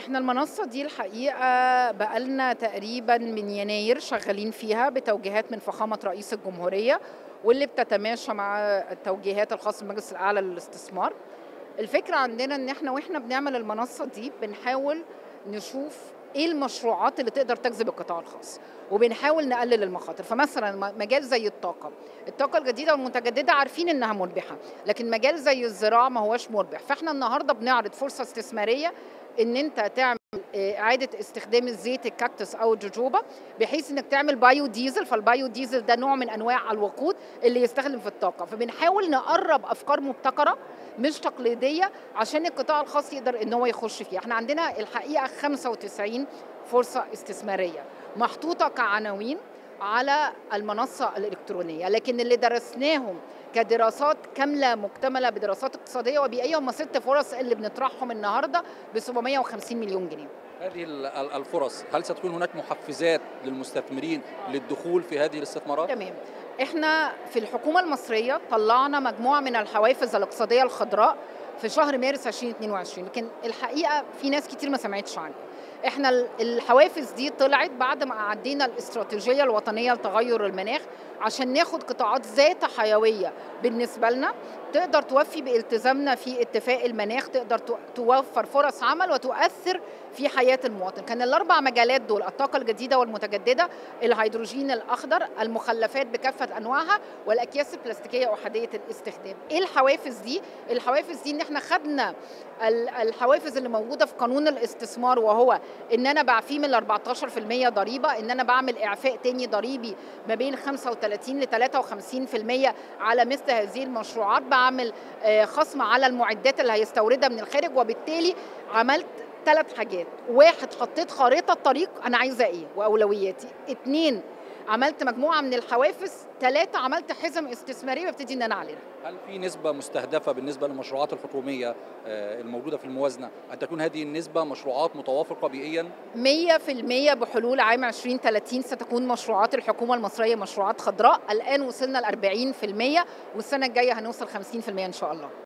احنا المنصة دي الحقيقة بقالنا تقريبا من يناير شغالين فيها بتوجيهات من فخامة رئيس الجمهورية واللي بتتماشى مع التوجيهات الخاصة بالمجلس الأعلى للاستثمار الفكرة عندنا ان احنا واحنا بنعمل المنصة دي بنحاول نشوف ايه المشروعات اللي تقدر تجذب القطاع الخاص وبنحاول نقلل المخاطر فمثلا مجال زي الطاقة الطاقة الجديدة والمتجددة عارفين انها مربحة لكن مجال زي الزراعة ما هوش مربح فاحنا النهاردة بنعرض فرصة استثمارية ان انت تعمل اعاده استخدام الزيت الكاكتس او الجوجوبا بحيث انك تعمل بايو ديزل فالبايو ديزل ده نوع من انواع الوقود اللي يستخدم في الطاقه فبنحاول نقرب افكار مبتكره مش تقليديه عشان القطاع الخاص يقدر ان هو يخش فيها احنا عندنا الحقيقه 95 فرصه استثماريه محطوطه كعناوين على المنصه الالكترونيه لكن اللي درسناهم كدراسات كامله مكتمله بدراسات اقتصاديه وبيئيه هم ست فرص اللي بنطرحهم النهارده ب 750 مليون جنيه. هذه الفرص هل ستكون هناك محفزات للمستثمرين للدخول في هذه الاستثمارات؟ تمام. احنا في الحكومه المصريه طلعنا مجموعه من الحوافز الاقتصاديه الخضراء في شهر مارس 2022 لكن الحقيقه في ناس كتير ما سمعتش عنها. احنا الحوافز دي طلعت بعد ما عدينا الاستراتيجيه الوطنيه لتغير المناخ عشان ناخد قطاعات ذات حيويه بالنسبه لنا تقدر توفي بالتزامنا في اتفاق المناخ تقدر توفر فرص عمل وتؤثر في حياه المواطن كان الاربع مجالات دول الطاقه الجديده والمتجدده الهيدروجين الاخضر المخلفات بكافه انواعها والاكياس البلاستيكيه احاديه الاستخدام ايه الحوافز دي الحوافز دي ان احنا خدنا الحوافز اللي موجوده في قانون الاستثمار وهو ان انا بعفيه من 14% ضريبه ان انا بعمل اعفاء تاني ضريبي ما بين 35 ل 53% على مثل هذه المشروعات بعمل خصم على المعدات اللي هيستوردها من الخارج وبالتالي عملت ثلاث حاجات واحد حطيت خريطة طريق أنا عايزة إيه وأولوياتي اتنين عملت مجموعة من الحوافز ثلاثة عملت حزم استثمارية ببتدي إن أنا أعلنها هل في نسبة مستهدفة بالنسبة للمشروعات الحكومية الموجودة في الموازنة أن تكون هذه النسبة مشروعات متوافقة بيئيا؟ 100% بحلول عام 2030 ستكون مشروعات الحكومة المصرية مشروعات خضراء الآن وصلنا ل 40% والسنة الجاية هنوصل 50% إن شاء الله